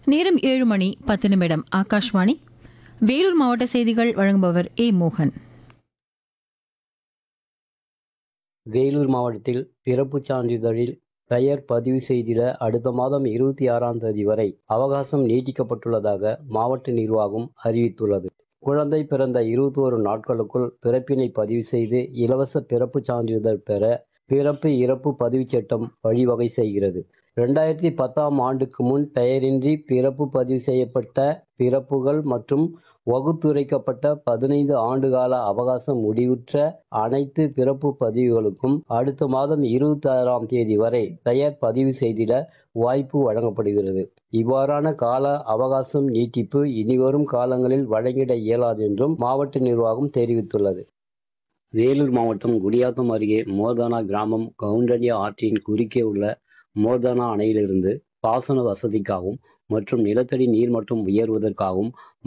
நேரம் ஏழு மணி பத்து நிமிடம் ஆகாஷ்வாணி வேலூர் மாவட்ட செய்திகள் வழங்குபவர் ஏ மோகன் வேலூர் மாவட்டத்தில் பிறப்புச் சான்றிதழில் பெயர் பதிவு செய்திட அடுத்த மாதம் இருபத்தி ஆறாம் தேதி வரை அவகாசம் நீட்டிக்கப்பட்டுள்ளதாக மாவட்ட நிர்வாகம் அறிவித்துள்ளது குழந்தை பிறந்த இருபத்தோரு நாட்களுக்குள் பிறப்பினை பதிவு செய்து இலவச பிறப்புச் சான்றிதழ் பெற பிறப்பு இறப்பு பதிவுச் சட்டம் வழிவகை செய்கிறது ரெண்டாயிரத்தி பத்தாம் ஆண்டுக்கு முன் பெயரின்றி பிறப்பு பதிவு செய்யப்பட்ட பிறப்புகள் மற்றும் வகுத்துரைக்கப்பட்ட பதினைந்து ஆண்டுகால அவகாசம் முடிவுற்ற அனைத்து பிறப்பு பதிவுகளுக்கும் அடுத்த மாதம் இருபத்தி ஆறாம் தேதி வரை பெயர் பதிவு செய்திட வாய்ப்பு வழங்கப்படுகிறது இவ்வாறான கால அவகாசம் நீட்டிப்பு இனிவரும் காலங்களில் வழங்கிட இயலாது என்றும் மாவட்ட நிர்வாகம் தெரிவித்துள்ளது வேலூர் மாவட்டம் குடியாத்தம் அருகே மோர்தானா கிராமம் கவுண்டனியா ஆற்றின் குறுக்கே உள்ள மோர்தானா அணையிலிருந்து பாசன வசதிக்காகவும் மற்றும் நிலத்தடி நீர்மட்டம் உயர்வதற்காகவும்